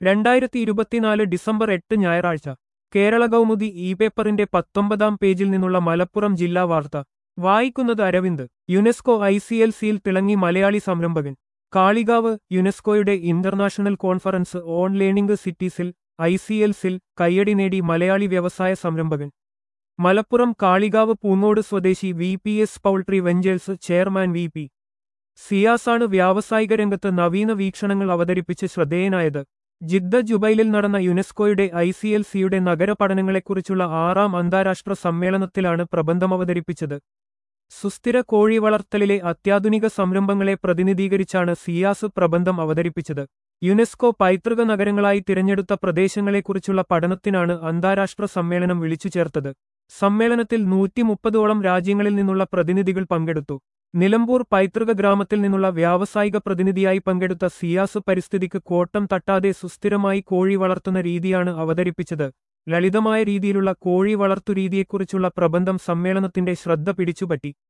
രണ്ടായിരത്തി ഇരുപത്തിനാല് ഡിസംബർ എട്ട് ഞായറാഴ്ച കേരള കൗമുദി ഇ പേപ്പറിന്റെ പത്തൊമ്പതാം പേജിൽ നിന്നുള്ള മലപ്പുറം ജില്ലാ വാർത്ത വായിക്കുന്നത് Aravind UNESCO I C L സിയിൽ തിളങ്ങി മലയാളി സംരംഭകൻ കാളികാവ് യുനെസ്കോയുടെ ഇന്റർനാഷണൽ കോൺഫറൻസ് ഓൺ ലേണിംഗ് സിറ്റീസിൽ ഐ സി എൽ സിൽ കയ്യടി നേടി മലയാളി വ്യവസായ സംരംഭകൻ മലപ്പുറം കാളികാവ് പൂങ്ങോട് സ്വദേശി V P S poultry ventures chairman V P സിയാസാണ് വ്യാവസായിക രംഗത്ത് നവീന വീക്ഷണങ്ങൾ അവതരിപ്പിച്ച് ശ്രദ്ധേയനായത് ജിദ്ദ ജുബൈലിൽ നടന്ന യുനെസ്കോയുടെ ഐ സി എൽ സിയുടെ നഗരപഠനങ്ങളെക്കുറിച്ചുള്ള ആറാം അന്താരാഷ്ട്ര സമ്മേളനത്തിലാണ് പ്രബന്ധം അവതരിപ്പിച്ചത് സുസ്ഥിര കോഴി വളർത്തലിലെ അത്യാധുനിക സംരംഭങ്ങളെ പ്രതിനിധീകരിച്ചാണ് സിയാസ് പ്രബന്ധം അവതരിപ്പിച്ചത് യുനെസ്കോ പൈതൃക നഗരങ്ങളായി തിരഞ്ഞെടുത്ത പ്രദേശങ്ങളെക്കുറിച്ചുള്ള പഠനത്തിനാണ് അന്താരാഷ്ട്ര സമ്മേളനം വിളിച്ചു ചേർത്തത് സമ്മേളനത്തിൽ നൂറ്റിമുപ്പതോളം രാജ്യങ്ങളിൽ നിന്നുള്ള പ്രതിനിധികൾ പങ്കെടുത്തു നിലമ്പൂർ പൈതൃക ഗ്രാമത്തിൽ നിന്നുള്ള വ്യാവസായിക പ്രതിനിധിയായി പങ്കെടുത്ത സിയാസ് പരിസ്ഥിതിക്ക് കോട്ടം തട്ടാതെ സുസ്ഥിരമായി കോഴി വളർത്തുന്ന രീതിയാണ് അവതരിപ്പിച്ചത് ലളിതമായ രീതിയിലുള്ള കോഴി വളർത്തുരീതിയെക്കുറിച്ചുള്ള പ്രബന്ധം സമ്മേളനത്തിന്റെ ശ്രദ്ധ പിടിച്ചുപറ്റി